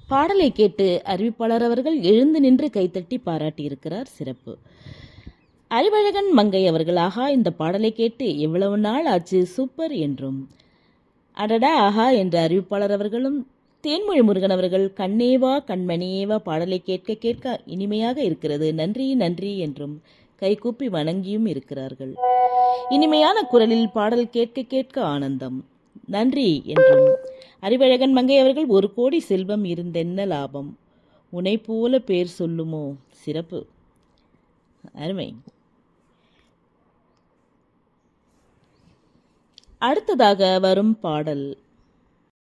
பாடலை கேட்டு அறிவிப்பாளர் அவர்கள் எழுந்து நின்று கைத்தட்டி பாராட்டியிருக்கிறார் சிறப்பு அறிவழகன் மங்கை அவர்கள் ஆஹா இந்த பாடலை கேட்டு எவ்வளவு நாள் ஆச்சு சூப்பர் என்றும் அடடா ஆஹா என்ற அறிவிப்பாளர் அவர்களும் தேன்மொழி முருகன் அவர்கள் கண்ணேவா கண்மணியேவா பாடலை கேட்க கேட்க இனிமையாக இருக்கிறது நன்றி நன்றி என்றும் கைகூப்பி வணங்கியும் இருக்கிறார்கள் இனிமையான குரலில் பாடல் கேட்க கேட்க ஆனந்தம் நன்றி என்றும் அறிவழகன் மங்கை அவர்கள் ஒரு கோடி செல்வம் இருந்தென்ன லாபம் உனை போல பேர் சொல்லுமோ சிறப்பு அருமை அடுத்ததாக வரும் பாடல்